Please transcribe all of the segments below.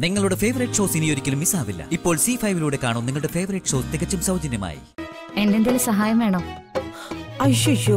നിങ്ങളുടെ favourite shows ഇനി ഒരിക്കലും മിസ്സാവില്ല ഇപ്പോൾ സി ഫൈവിലൂടെ കാണും നിങ്ങളുടെ ഫേവറേറ്റ് ഷോ തികച്ചും സൗജന്യമായി എന്റെ എന്തെങ്കിലും സഹായം വേണോ അയ്യോ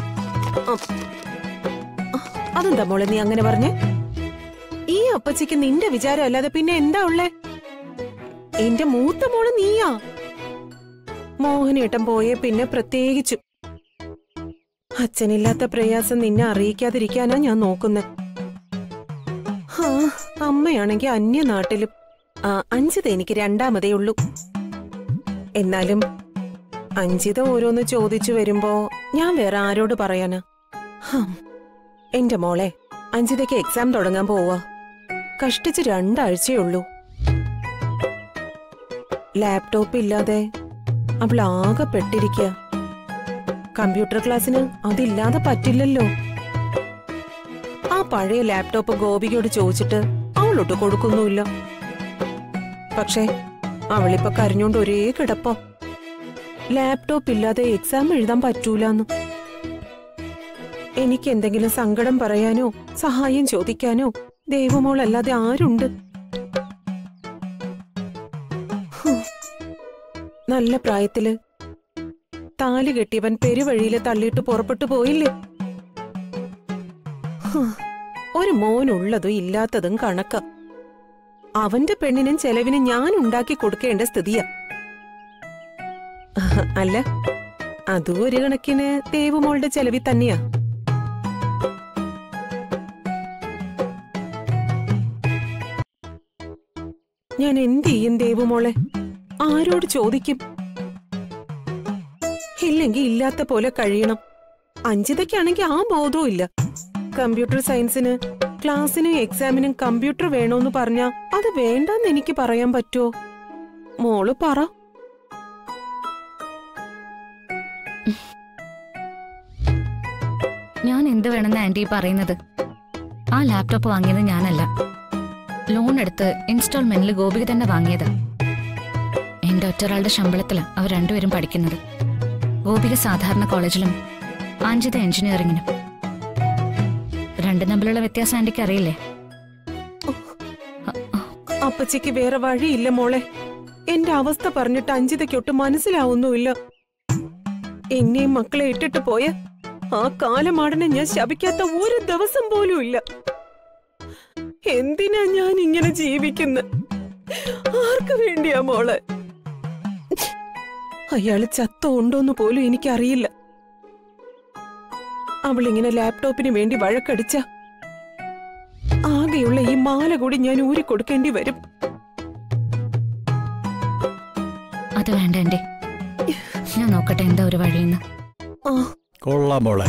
അതെന്താ മോളെ നീ അങ്ങനെ പറഞ്ഞേ ഈ അപ്പച്ചിക്ക് നിന്റെ വിചാരം അല്ലാതെ പിന്നെ എന്താ ഉള്ളേ എന്റെ മൂത്ത മോള് നീയാ മോഹനേട്ടൻ പോയേ പിന്നെ പ്രത്യേകിച്ചു അച്ഛനില്ലാത്ത പ്രയാസം നിന്നെ അറിയിക്കാതിരിക്കാനാ ഞാൻ നോക്കുന്നെ ഹാ, അമ്മയാണെങ്കി അന്യനാട്ടിലും ആ അഞ്ചിത എനിക്ക് രണ്ടാമതേ ഉള്ളൂ എന്നാലും അഞ്ചിത ഓരോന്ന് ചോദിച്ചു വരുമ്പോ ഞാൻ വേറെ ആരോട് പറയാനാ ഹം. എന്റെ മോളെ അഞ്ചിതയ്ക്ക് എക്സാം തുടങ്ങാൻ പോവാ കഷ്ടിച്ച് രണ്ടാഴ്ചയേ ഉള്ളൂ ലാപ്ടോപ്പ് ഇല്ലാതെ അവൾ ആകെ പെട്ടിരിക്കുക കമ്പ്യൂട്ടർ ക്ലാസ്സിന് അതില്ലാതെ പറ്റില്ലല്ലോ ആ പഴയ ലാപ്ടോപ്പ് ഗോപികയോട് ചോദിച്ചിട്ട് അവളൊട്ട് കൊടുക്കുന്നുമില്ല പക്ഷേ അവളിപ്പോ കരഞ്ഞോണ്ട് ഒരേ കിടപ്പ ലാപ്ടോപ്പ് ഇല്ലാതെ എക്സാം എഴുതാൻ പറ്റൂലെന്ന് എനിക്ക് എന്തെങ്കിലും സങ്കടം പറയാനോ സഹായം ചോദിക്കാനോ ദൈവമോളല്ലാതെ ആരുണ്ട് ഹും. നല്ല പ്രായത്തില് താലി കെട്ടിയവൻ പെരുവഴിയില് തള്ളിയിട്ട് പുറപ്പെട്ടു പോയില്ലേ ഹും. ഒരു മോനുള്ളതും ഇല്ലാത്തതും കണക്ക അവന്റെ പെണ്ണിനും ചെലവിനും ഞാൻ ഉണ്ടാക്കി കൊടുക്കേണ്ട സ്ഥിതിയാ അല്ല അതും ഒരു കണക്കിന് ദേവുമോളുടെ ചെലവിൽ തന്നെയാ ഞാൻ എന്ത് ചെയ്യും ദേവുമോളെ ആരോട് ചോദിക്കും ഇല്ലെങ്കിൽ ഇല്ലാത്ത പോലെ കഴിയണം അഞ്ചിതയ്ക്കാണെങ്കിൽ ആ ബോധവും ഇല്ല കമ്പ്യൂട്ടർ സയൻസിന് ക്ലാസ്സിനും എക്സാമിനും കമ്പ്യൂട്ടർ വേണോന്ന് പറഞ്ഞാ അത് വേണ്ടെന്ന് എനിക്ക് പറയാൻ പറ്റുമോ മോള് പറ ഞാൻ എന്ത് വേണമെന്ന് ആന്റി പറയുന്നത് ആ ലാപ്ടോപ്പ് വാങ്ങിയത് ഞാനല്ല ലോൺ എടുത്ത് ഇൻസ്റ്റാൾമെന്റിൽ ഗോപിക തന്നെ വാങ്ങിയത് എന്റെ ഒറ്റൊരാളുടെ ശമ്പളത്തിലാണ് അവർ രണ്ടുപേരും പഠിക്കുന്നത് ഗോപിക സാധാരണ കോളേജിലും ആഞ്ചിത എഞ്ചിനീയറിംഗിനും രണ്ടും തമ്മിലുള്ള വ്യത്യാസം ആന്റിക്ക് അറിയില്ലേ അപ്പച്ചിക്ക് വേറെ വഴിയില്ല മോളെ എന്റെ അവസ്ഥ പറഞ്ഞിട്ട് അഞ്ചിതയ്ക്കൊട്ട് മനസ്സിലാവുന്നുമില്ല എന്നെയും മക്കളെ ഇട്ടിട്ട് പോയ ആ കാലമാടനെ ഞാൻ ശപിക്കാത്ത ഒരു ദിവസം പോലും ഇല്ല എന്തിനാ ഞാൻ ഇങ്ങനെ ജീവിക്കുന്നത് ആർക്ക് വേണ്ടിയാ മോളെ അയാള് ചത്തോ ഉണ്ടോന്ന് പോലും എനിക്കറിയില്ല അവളിങ്ങനെ ലാപ്ടോപ്പിന് വേണ്ടി വഴക്കടിച്ച ആകെയുള്ള ഈ മാല കൂടി ഞാൻ ഊരി കൊടുക്കേണ്ടി വരും അത് വേണ്ട ആന്റി ഞാൻ നോക്കട്ടെ എന്താ ഒരു വഴിയെന്ന് ആ കൊള്ളാം മോളെ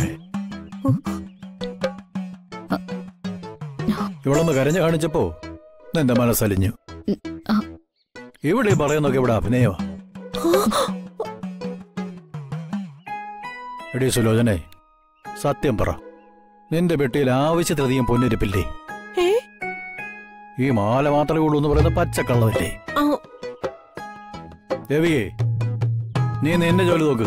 ഇവളൊന്ന് കരഞ്ഞു കാണിച്ചപ്പോ നിന്റെ മനസ്സലിഞ്ഞു ഉം, ആ. ഇവിടെ ഈ പറയുന്നൊക്കെ ഇവിടെ അഭിനയമാ എടീ സുലോചനെ സത്യം പറ നിന്റെ പെട്ടിയിൽ ആവശ്യത്തിലധികം പൊന്നിരിപ്പില്ലേ ഏ ഈ മാല മാത്രമേ ഉള്ളൂ എന്ന് പറയുന്ന പച്ചക്കള്ളമല്ലേ ആ രവിയെ നീ നിന്റെ ജോലി നോക്ക്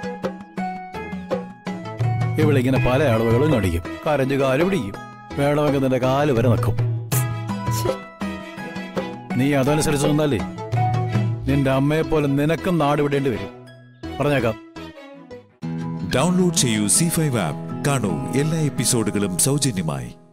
ഇവളിങ്ങനെ പല അളവുകളും കടിക്കും കരഞ്ഞു കാല് പിടിക്കും വേണമെങ്കിൽ നിന്റെ കാല് വരെ നിൽക്കും ഛെ, നീ അതനുസരിച്ച് നിന്നാലേ നിന്റെ അമ്മയെ പോലെ നിനക്കും നാട് വിടേണ്ടി വരും പറഞ്ഞേക്കാം ഡൗൺലോഡ് ചെയ്യൂ സി ഫൈവ് ആപ്പ് കാണൂ എല്ലാ എപ്പിസോഡുകളും സൗജന്യമായി